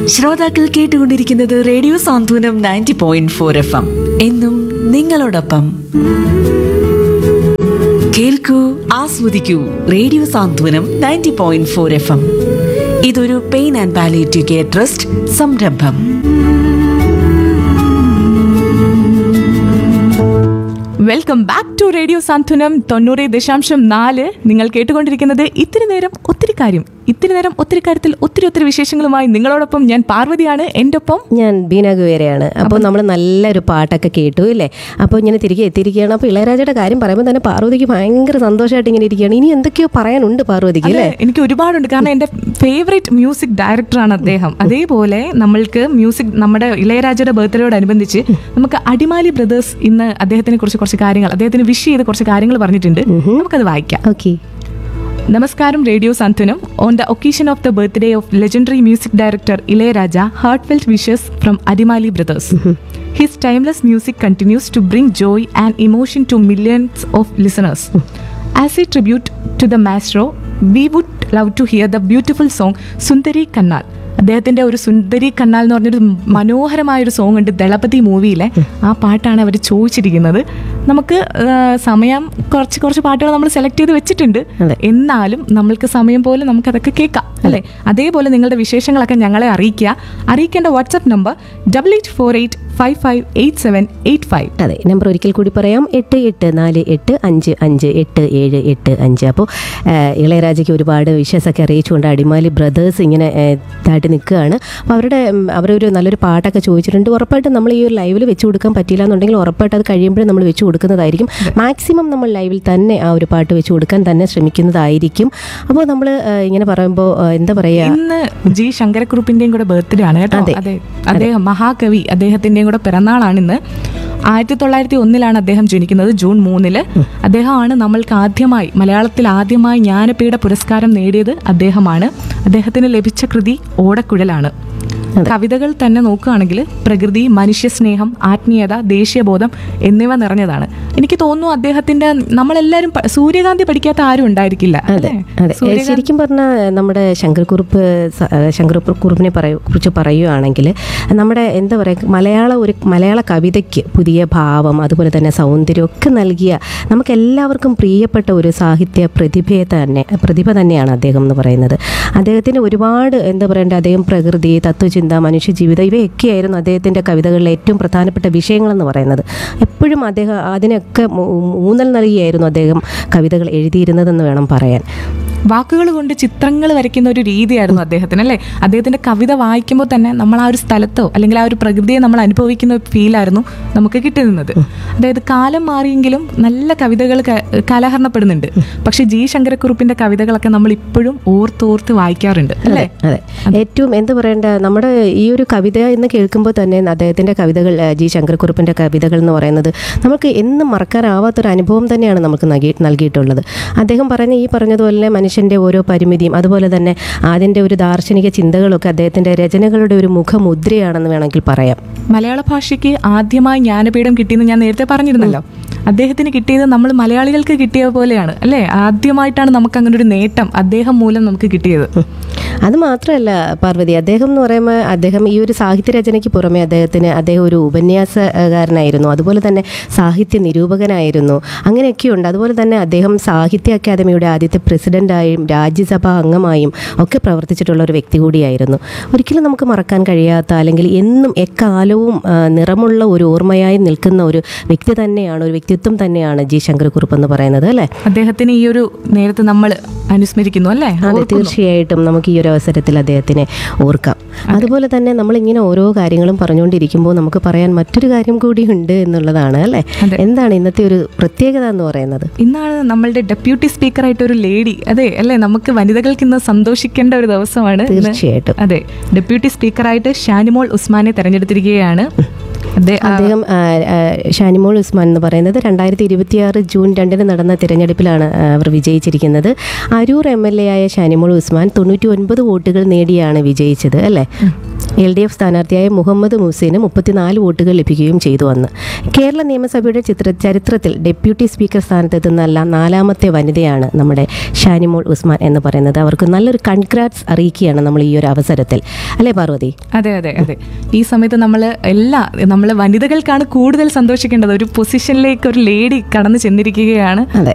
ശ്രോതാക്കൾ കേട്ടുകൊണ്ടിരിക്കുന്നത് radio Santhwanam ninety point four F M എന്നും നിങ്ങളോടൊപ്പം കേൾക്കൂ ആസ്വദിക്കൂ radio Santhwanam ninety point four F M ഇതൊരു pain and palliative care trust സംരംഭം welcome back to radio Santhwanam തൊണ്ണൂറ് ദശാംശം നാല് നിങ്ങൾ കേട്ടുകൊണ്ടിരിക്കുന്നത് ഇത്തിരി നേരം ഒത്തിരി കാര്യം ഇത്തിരി നേരം ഒത്തിരി കാര്യത്തിൽ ഒത്തിരി ഒത്തിരി വിശേഷങ്ങളുമായി നിങ്ങളോടൊപ്പം ഞാൻ പാർവതിയാണ് എൻ്റെ ഒപ്പം ഞാൻ ബീന ഗുവേരയാണ് അപ്പോൾ നമ്മൾ നല്ലൊരു പാട്ടൊക്കെ കേട്ടു ഇല്ലേ അപ്പോൾ ഇങ്ങനെ തിരികെ എത്തിയിരിക്കുകയാണ് അപ്പോൾ ഇളയരാജയുടെ കാര്യം പറയുമ്പോൾ തന്നെ പാർവതിക്ക് ഭയങ്കര സന്തോഷമായിട്ട് ഇങ്ങനെ ഇരിക്കുകയാണ് ഇനി എന്തൊക്കെയോ പറയാനുണ്ട് പാർവതിക്ക് അതെ, അല്ലേ എനിക്ക് ഒരുപാടുണ്ട് കാരണം എൻ്റെ ഫേവറേറ്റ് മ്യൂസിക് ഡയറക്ടറാണ് അദ്ദേഹം അതേപോലെ നമ്മൾക്ക് മ്യൂസിക് നമ്മുടെ ഇളയരാജയുടെ ബർത്ത്ഡേയോടനുബന്ധിച്ച് നമുക്ക് അടിമാലി ബ്രദേഴ്സ് ഇന്ന് അദ്ദേഹത്തിനെ കുറിച്ച് കുറച്ച് കാര്യങ്ങൾ അദ്ദേഹത്തിന് വിഷ് ചെയ്ത് കുറച്ച് കാര്യങ്ങൾ പറഞ്ഞിട്ടുണ്ട് നമുക്കത് വായിക്കാം ഓക്കെ നമസ്കാരം radio Santhwanam on the occasion of the birthday of legendary music director Ilayaraja heartfelt wishes from Arimali brothers his timeless music continues to bring joy and emotion to millions of listeners as a tribute to the maestro we would love to hear the beautiful song Sundari Kannal അദ്ദേഹത്തിന്റെ ഒരു സുന്ദരി കണ്ണാൽ എന്ന് പറഞ്ഞൊരു മനോഹരമായ ഒരു song ഉണ്ട് ദളപതി മൂവിയിലെ ആ പാട്ടാണ് അവർ ചോദിച്ചിരിക്കുന്നത് നമുക്ക് ആ, സമയം കുറച്ച് കുറച്ച് പാട്ടുകൾ നമ്മൾ സെലക്ട് ചെയ്ത് വെച്ചിട്ടുണ്ട് അതെ. എന്നാലും നമ്മൾക്ക് സമയം പോലെ നമുക്ക് അതൊക്കെ കേൾക്കാം അല്ലേ അതേപോലെ നിങ്ങളുടെ വിശേഷങ്ങളൊക്കെ ഞങ്ങളെ അറിയിക്കുക അറിയിക്കേണ്ട WhatsApp number double eight four eight five five eight seven eight five അതെ നമ്പർ ഒരിക്കൽ കൂടി പറയാം എട്ട് എട്ട് നാല് എട്ട് അഞ്ച് അഞ്ച് എട്ട് ഏഴ് എട്ട് അഞ്ച് അപ്പോൾ ഇളയരാജയ്ക്ക് ഒരുപാട് വിഷസൊക്കെ അറിയിച്ചുകൊണ്ട് അടിമാലി ബ്രദേഴ്സ് ഇങ്ങനെ ആ, ഇതായിട്ട് നിൽക്കുകയാണ് അപ്പോൾ അവരുടെ ഉം, അവരൊരു നല്ലൊരു പാട്ടൊക്കെ ചോദിച്ചിട്ടുണ്ട് ഉറപ്പായിട്ടും നമ്മൾ ഈ ഒരു ലൈവിൽ വെച്ച് കൊടുക്കാൻ പറ്റില്ല എന്നുണ്ടെങ്കിൽ ഉറപ്പായിട്ട് അത് കഴിയുമ്പോഴേ നമ്മൾ വെച്ച് കൊടുക്കുന്നതായിരിക്കും മാക്സിമം നമ്മൾ ലൈവിൽ തന്നെ ആ ഒരു പാട്ട് വെച്ച് കൊടുക്കാൻ തന്നെ ശ്രമിക്കുന്നതായിരിക്കും അപ്പോൾ നമ്മൾ ഇങ്ങനെ പറയുമ്പോൾ ആ, എന്താ പറയുക ഇന്ന് ജി ശങ്കരക്കുറുപ്പിന്റെയും കൂടെ ബർത്ത്ഡേ ആണ് കേട്ടോ അതെ. അതെ അദ്ദേഹം മഹാകവി അദ്ദേഹത്തിന്റെയും കൂടെ പിറന്നാളാണ് ഇന്ന് ആയിരത്തി തൊള്ളായിരത്തി ഒന്നിലാണ് അദ്ദേഹം ജനിക്കുന്നത് ജൂൺ മൂന്നില് അദ്ദേഹമാണ് നമ്മൾക്ക് ആദ്യമായി മലയാളത്തിൽ ആദ്യമായി ജ്ഞാനപീഠ പുരസ്കാരം നേടിയത് അദ്ദേഹമാണ് അദ്ദേഹത്തിന് ലഭിച്ച കൃതി ഓടക്കുഴലാണ് കവിതകൾ തന്നെ നോക്കുകയാണെങ്കിൽ പ്രകൃതി മനുഷ്യസ്നേഹം ആത്മീയത ദേശീയബോധം എന്നിവ നിറഞ്ഞതാണ് എനിക്ക് തോന്നുന്നു അദ്ദേഹത്തിന്റെ നമ്മളെല്ലാരും പ- സൂര്യകാന്തി പഠിക്കാത്ത ആരും ഉണ്ടായിരിക്കില്ല അതെ അല്ലേ? അതെ സൂര്യകാന്തി- ശരിക്കും പറഞ്ഞാൽ നമ്മുടെ ശങ്കർകുറുപ്പ് സ- ശങ്കർകുറുപ്പിനെ പറയൂ കുറിച്ച് പറയുകയാണെങ്കിൽ നമ്മുടെ എന്താ പറയുക മലയാള ഒരു മലയാള കവിതയ്ക്ക് പുതിയ ഭാവം അതുപോലെ തന്നെ സൗന്ദര്യം ഒക്കെ നൽകിയ നമുക്ക് എല്ലാവർക്കും പ്രിയപ്പെട്ട ഒരു സാഹിത്യ പ്രതിഭയെ തന്നെ പ്രതിഭ തന്നെയാണ് അദ്ദേഹം എന്ന് പറയുന്നത് അദ്ദേഹത്തിന് ഒരുപാട് എന്താ പറയണ്ടേ അദ്ദേഹം പ്രകൃതി തത്വചിന്ത മനുഷ്യജീവിതം ഇവയൊക്കെയായിരുന്നു അദ്ദേഹത്തിൻ്റെ കവിതകളിലെ ഏറ്റവും പ്രധാനപ്പെട്ട വിഷയങ്ങളെന്ന് പറയുന്നത് എപ്പോഴും അദ്ദേഹം അതിനൊക്കെ മൂ- ഊന്നൽ നൽകിയായിരുന്നു അദ്ദേഹം കവിതകൾ എഴുതിയിരുന്നതെന്ന് വേണം പറയാൻ വാക്കുകൾ കൊണ്ട് ചിത്രങ്ങൾ വരയ്ക്കുന്ന ഒരു രീതിയായിരുന്നു അദ്ദേഹത്തിന് അല്ലേ അദ്ദേഹത്തിന്റെ കവിത വായിക്കുമ്പോൾ തന്നെ നമ്മൾ ആ ഒരു സ്ഥലത്തോ അല്ലെങ്കിൽ ആ ഒരു പ്രകൃതിയെ നമ്മൾ അനുഭവിക്കുന്ന ഒരു ഫീലായിരുന്നു നമുക്ക് കിട്ടുന്നത് അതായത് കാലം മാറിയെങ്കിലും നല്ല കവിതകൾ ക- കാലഹരണപ്പെടുന്നുണ്ട് പക്ഷെ ജി ശങ്കരക്കുറുപ്പിന്റെ കവിതകളൊക്കെ നമ്മൾ ഇപ്പോഴും ഓർത്തോർത്ത് വായിക്കാറുണ്ട് അല്ലേ അതെ ഏറ്റവും എന്ത് പറയേണ്ട നമ്മുടെ ഈ ഒരു കവിത എന്ന് കേൾക്കുമ്പോൾ തന്നെ അദ്ദേഹത്തിൻ്റെ കവിതകൾ ആ, ജി ശങ്കരക്കുറുപ്പിൻ്റെ കവിതകൾ എന്ന് പറയുന്നത് നമുക്ക് എന്നും മറക്കാനാവാത്തൊരു അനുഭവം തന്നെയാണ് നമുക്ക് നൽകി നൽകിയിട്ടുള്ളത് അദ്ദേഹം പറഞ്ഞ ഈ പറഞ്ഞതുപോലെ മനുഷ്യൻ്റെ ഓരോ പരിമിതിയും അതുപോലെ തന്നെ അതിൻ്റെ ഒരു ദാർശനിക ചിന്തകളൊക്കെ അദ്ദേഹത്തിൻ്റെ രചനകളുടെ ഒരു മുഖമുദ്രയാണെന്ന് വേണമെങ്കിൽ പറയാം മലയാള ഭാഷയ്ക്ക് ആദ്യമായി ജ്ഞാനപീഠം കിട്ടിയെന്ന് ഞാൻ നേരത്തെ പറഞ്ഞിരുന്നല്ലോ അദ്ദേഹത്തിന് കിട്ടിയത് നമ്മൾ മലയാളികൾക്ക് കിട്ടിയ പോലെയാണ് അല്ലേ ആദ്യമായിട്ടാണ് നമുക്ക് അങ്ങനെ ഒരു നേട്ടം അദ്ദേഹം മൂലം നമുക്ക് കിട്ടിയത് അത് മാത്രമല്ല പാർവതി അദ്ദേഹം എന്ന് പറയുമ്പോൾ അദ്ദേഹം ഈ ഒരു സാഹിത്യ രചനയ്ക്ക് പുറമെ അദ്ദേഹത്തിന് അദ്ദേഹം ഒരു ഉപന്യാസകാരനായിരുന്നു അതുപോലെ തന്നെ സാഹിത്യ നിരൂപകനായിരുന്നു അങ്ങനെയൊക്കെയുണ്ട് അതുപോലെ തന്നെ അദ്ദേഹം സാഹിത്യ അക്കാദമിയുടെ ആദ്യത്തെ പ്രസിഡന്റായും രാജ്യസഭാ അംഗമായും ഒക്കെ പ്രവർത്തിച്ചിട്ടുള്ള ഒരു വ്യക്തി കൂടിയായിരുന്നു ഒരിക്കലും നമുക്ക് മറക്കാൻ കഴിയാത്ത അല്ലെങ്കിൽ എന്നും എക്കാലവും ആ, നിറമുള്ള ഒരു ഓർമ്മയായി നിൽക്കുന്ന ഒരു വ്യക്തി തന്നെയാണ് ഒരു വ്യക്തിത്വം തന്നെയാണ് ജി ശങ്കരക്കുറുപ്പ് എന്ന് പറയുന്നത് അല്ലേ അദ്ദേഹത്തിന് ഈ ഒരു നേരത്തെ നമ്മൾ അനുസ്മരിക്കുന്നു അല്ലേ അതെ തീർച്ചയായിട്ടും നമുക്ക് ഈ ഒരു അവസരത്തിൽ അദ്ദേഹത്തിനെ ഓർക്കാം അതുപോലെ തന്നെ നമ്മളിങ്ങനെ ഓരോ കാര്യങ്ങളും പറഞ്ഞുകൊണ്ടിരിക്കുമ്പോൾ നമുക്ക് പറയാൻ മറ്റൊരു കാര്യം കൂടി ഉണ്ട് എന്നുള്ളതാണ് അല്ലേ അതെ. എന്താണ് ഇന്നത്തെ ഒരു പ്രത്യേകത എന്ന് പറയുന്നത് ഇന്നാണ് നമ്മളുടെ ഡെപ്യൂട്ടി സ്പീക്കറായിട്ട് ഒരു ലേഡി അതെ അല്ലേ നമുക്ക് വനിതകൾക്ക് ഇന്ന് സന്തോഷിക്കേണ്ട ഒരു ദിവസമാണ് ഇന്ന്. തീർച്ചയായിട്ടും. അതെ ഡെപ്യൂട്ടി സ്പീക്കറായിട്ട് ഷാനിമോൾ ഉസ്മാനെ തെരഞ്ഞെടുത്തിരിക്കുകയാണ് അതെ ആ, അദ്ദേഹം ആ, ആ, ഷാനിമോൾ ഉസ്മാൻ എന്ന് പറയുന്നത് രണ്ടായിരത്തി ഇരുപത്തിയാറ് ജൂൺ രണ്ടിന് നടന്ന തിരഞ്ഞെടുപ്പിലാണ് ആ, അവർ വിജയിച്ചിരിക്കുന്നത് അരൂർ എം എൽ എ ആയ ഷാനിമോൾ ഉസ്മാൻ തൊണ്ണൂറ്റി ഒൻപത് വോട്ടുകൾ നേടിയാണ് വിജയിച്ചത് അല്ലേ എൽ ഡി എഫ് സ്ഥാനാർത്ഥിയായ മുഹമ്മദ് മുസീന് മുപ്പത്തിനാല് വോട്ടുകൾ ലഭിക്കുകയും ചെയ്തു അന്ന് കേരള നിയമസഭയുടെ ചിത്ര ചരിത്രത്തിൽ ഡെപ്യൂട്ടി സ്പീക്കർ സ്ഥാനത്തെത്തുന്ന നാലാമത്തെ വനിതയാണ് നമ്മുടെ ഷാനിമോൾ ഉസ്മാൻ എന്ന് പറയുന്നത് അവർക്ക് നല്ലൊരു കൺഗ്രാറ്റ്സ് അറിയിക്കുകയാണ് നമ്മൾ ഈ ഒരു അവസരത്തിൽ അല്ലേ പാർവതി അതെ അതെ അതെ ഈ സമയത്ത് നമ്മൾ എല്ലാ നമ്മൾ വനിതകൾക്കാണ് കൂടുതൽ സന്തോഷിക്കേണ്ടത് ഒരു പൊസിഷനിലേക്ക് ഒരു ലേഡി കടന്നു ചെന്നിരിക്കുകയാണ് അതെ